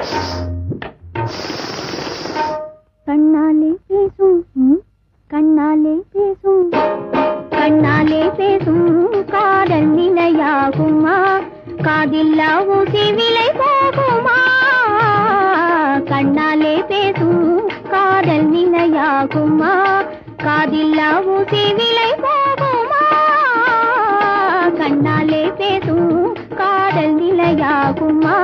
கண்ணாலே பேசும் ம், கண்ணாலே பேசும் கண்ணாலே பேசும் காதல் நிலையாகுமா காதில்லா ஊசி விலை போகுமா கண்ணாலே பேசும் காதல் நிலையாகுமா காதில்லா ஊசி விலை போகுமா கண்ணாலே பேசும் காதல் நிலையாகுமா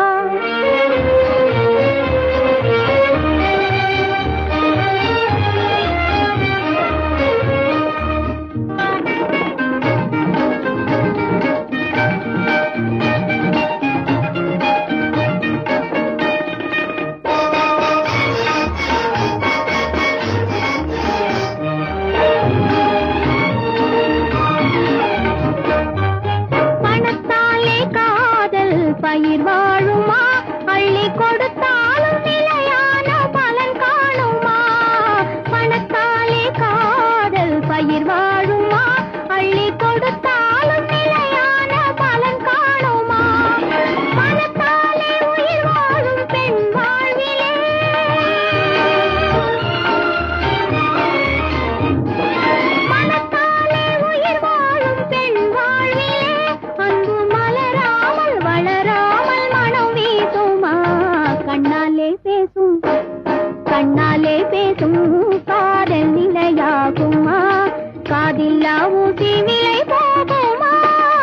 பணத்தாலே காதல் பயிர் வாழுமா அள்ளி கொடுத்தாலும் நிலையான பலன் காணுமா பணத்தாலே காதல் பயிர் வாழுமா அள்ளி கொடுத்தாலும் நிலையான பலன் காணுமா பணத்தாலே உயிர் வாழும் பெண் வாழ்விலே மனத்தாலே உயிர் வாழும் பெண் வாழ்விலே அன்பு மலராமல் வளராமல் மனம் வீசுமா கண்ணாலே பேசும் கண்ணாலே பேசும் காதல் நிலையாகுமா காதில்லா ஊசி விலை போகுமா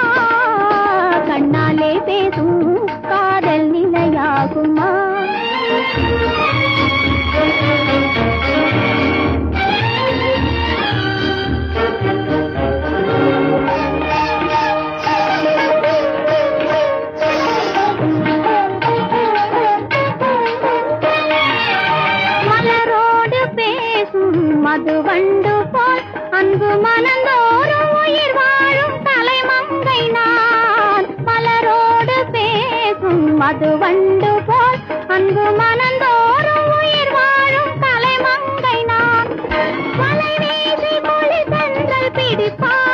கண்ணாலே பேசும் காதல் நிலையாகுமா மலரோடு பேசும் மது வண்டு போல் அன்பு மனந்தோறும் உயிர் வாழும் தலைமங்கை நான் மலரோடு பேசும் மது வண்டு போல் அன்பு மனந்தோறும் உயிர் வாழும் தலைமங்கை நான் மலை வீசி மொழி தந்தல் பிடிப்பார்